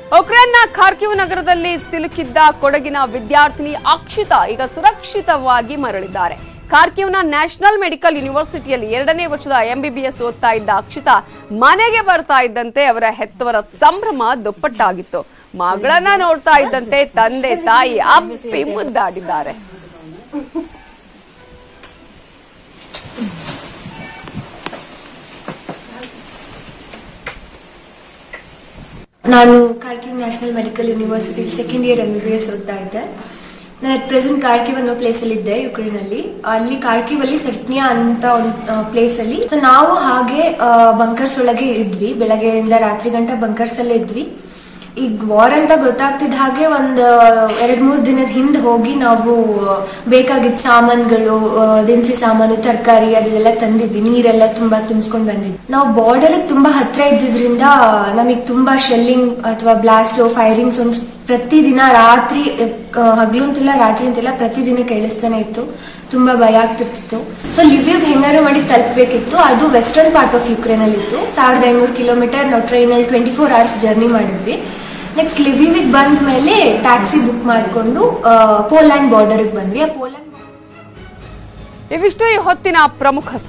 ಉಕ್ರೇನ್ನ ಖಾರ್ಕಿವ್ ನಗರದಲ್ಲಿ ಸಿಲುಕಿದ್ದ ಕೊಡಗಿನ ವಿದ್ಯಾರ್ಥಿನಿ ಅಕ್ಷಿತಾ ಈಗ ಸುರಕ್ಷಿತವಾಗಿ ಮರಳಿದ್ದಾರೆ ಖಾರ್ಕಿವ್ನ ನ್ಯಾಷನಲ್ ಮೆಡಿಕಲ್ ಯೂನಿವರ್ಸಿಟಿಯಲ್ಲಿ ಎರಡನೇ ವರ್ಷದ ಎಂಬಿಬಿಎಸ್ ಓದ್ತಾ ಇದ್ದ ಅಕ್ಷಿತಾ ಮನೆಗೆ ಬರ್ತಾ ಇದ್ದಂತೆ ಅವರ ಹೆತ್ತವರ ಸಂಭ್ರಮ ದುಪ್ಪಟ್ಟಾಗಿತ್ತು ಮಗಳನ್ನ ನೋಡ್ತಾ ಇದ್ದಂತೆ ತಂದೆ ತಾಯಿ ಅಪ್ಪಿ ಮುದ್ದಾಡಿದ್ದಾರೆ ನಾನು Kharkiv national medical university second year M B B S ಓದ್ತಾ ಇದ್ದೆ ನಾನು ಅಟ್ ಪ್ರೆಸೆಂಟ್ ಕಾರ್ಕಿವ್ ಅನ್ನೋ ಪ್ಲೇಸಲ್ಲಿ ಇದ್ದೆ ಯುಕ್ರೇನಲ್ಲಿ ಅಲ್ಲಿ ಕಾರ್ಕಿವ್ ಅಲ್ಲಿ ಸರ್ಟ್ನಿಯಾ ಅಂತ ಒಂದು ಪ್ಲೇಸಲ್ಲಿ ಸೊ ನಾವು ಹಾಗೆ ಬಂಕರ್ಸ್ ಒಳಗೆ ಇದ್ವಿ ಬೆಳಗ್ಗೆಯಿಂದ ರಾತ್ರಿ ಗಂಟೆ ಬಂಕರ್ಸ್ ಅಲ್ಲೇ ಇದ್ವಿ ಈಗ ವಾರ್ ಅಂತ ಗೊತ್ತಾಗ್ತಿದ್ದ ಹಾಗೆ ಒಂದು ಎರಡ್ ಮೂರು ದಿನದ ಹಿಂದೆ ಹೋಗಿ ನಾವು ಬೇಕಾಗಿದ್ದ ಸಾಮಾನುಗಳು ಆ, ದಿನಸಿ ಸಾಮಾನು ತರಕಾರಿ ಅದೆಲ್ಲ ತಂದಿದ್ವಿ ನೀರೆಲ್ಲ ತುಂಬಾ ತುಂಬಿಸ್ಕೊಂಡು ಬಂದಿದ್ವಿ ನಾವು ಬಾರ್ಡರ್ ತುಂಬಾ ಹತ್ರ ಇದ್ದಿದ್ರಿಂದ ನಮಗೆ ತುಂಬಾ ಶೆಲ್ಲಿಂಗ್ ಅಥವಾ ಬ್ಲಾಸ್ಟ್ ಫೈರಿಂಗ್ ಸೌಂಡ್ಸ್ ಪ್ರತಿದಿನ ರಾತ್ರಿ ಆ, ಹಗ್ಲು ಅಂತಿಲ್ಲ ರಾತ್ರಿ ಅಂತಿಲ್ಲ ಪ್ರತಿದಿನ ಕೇಳಿಸ್ತಾನೆ ಇತ್ತು ತುಂಬಾ ಭಯ ಆಗ್ತಿರ್ತಿತ್ತು ಸೊ ಲಿವ್ಯೂಗ್ ಹೆಂಗಾರು ಮಾಡಿ ತಲುಪಬೇಕಿತ್ತು ಅದು ವೆಸ್ಟರ್ನ್ ಪಾರ್ಟ್ ಆಫ್ ಯುಕ್ರೇನ್ ಅಲ್ಲಿ ಇತ್ತು ಸಾವಿರದ ಐನೂರು ಕಿಲೋಮೀಟರ್ ನಾವು ಟ್ರೈನಲ್ಲಿ ಟ್ವೆಂಟಿ ಫೋರ್ ಅವರ್ಸ್ ಜರ್ನಿ ಮಾಡಿದ್ವಿ ನೆಕ್ಸ್ಟ್ ಲಿವ್ಯೂವಿಗೆ ಬಂದ ಮೇಲೆ ಟ್ಯಾಕ್ಸಿ ಬುಕ್ ಮಾಡಿಕೊಂಡು ಪೋಲ್ಯಾಂಡ್ ಬಾರ್ಡರ್ಗೆ ಬಂದ್ವಿ ಆ ಪೋಲ್ಯಾಂಡ್ ಇವಿಷ್ಟು ಈ ಹೊತ್ತಿನ ಪ್ರಮುಖ